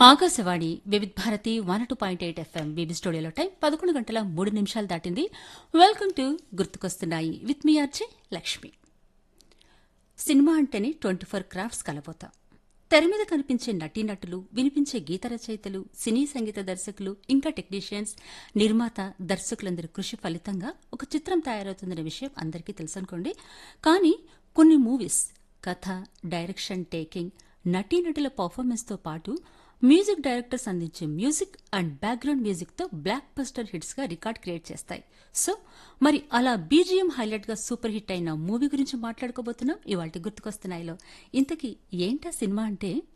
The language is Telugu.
Akashvani Vividh Bharati one two point eight FM B B స్టూడియోలో టైం పదకొండు గంటల మూడు నిమిషాలు దాటింది వెల్కమ్ టు గుర్తుకొస్తున్నాయి విత్ మీ ఆర్జే లక్ష్మి సినిమా అంటేనే ట్వంటీ ఫోర్ క్రాఫ్ట్స్ కలబోతా తెర మీద కనిపించే నటీనటులు వినిపించే గీత రచయితలు సినీ సంగీత దర్శకులు ఇంకా టెక్నీషియన్స్ నిర్మాత దర్శకులందరి కృషి ఫలితంగా ఒక చిత్రం తయారవుతుందనే విషయం అందరికీ తెలుసనుకోండి కానీ కొన్ని మూవీస్ కథ డైరెక్షన్ టేకింగ్ నటీనటుల పర్ఫార్మెన్స్తో పాటు మ్యూజిక్ డైరెక్టర్స్ అందించే మ్యూజిక్ అండ్ బ్యాక్గ్రౌండ్ మ్యూజిక్తో బ్లాక్ బస్టర్ హిట్స్గా రికార్డ్ క్రియేట్ చేస్తాయి సో మరి అలా బీజిఎం హైలైట్గా సూపర్ హిట్ అయిన మూవీ గురించి మాట్లాడుకోబోతున్నాం ఇవాళ గుర్తుకొస్తున్నాయిలో ఇంతకీ ఏంటా సినిమా అంటే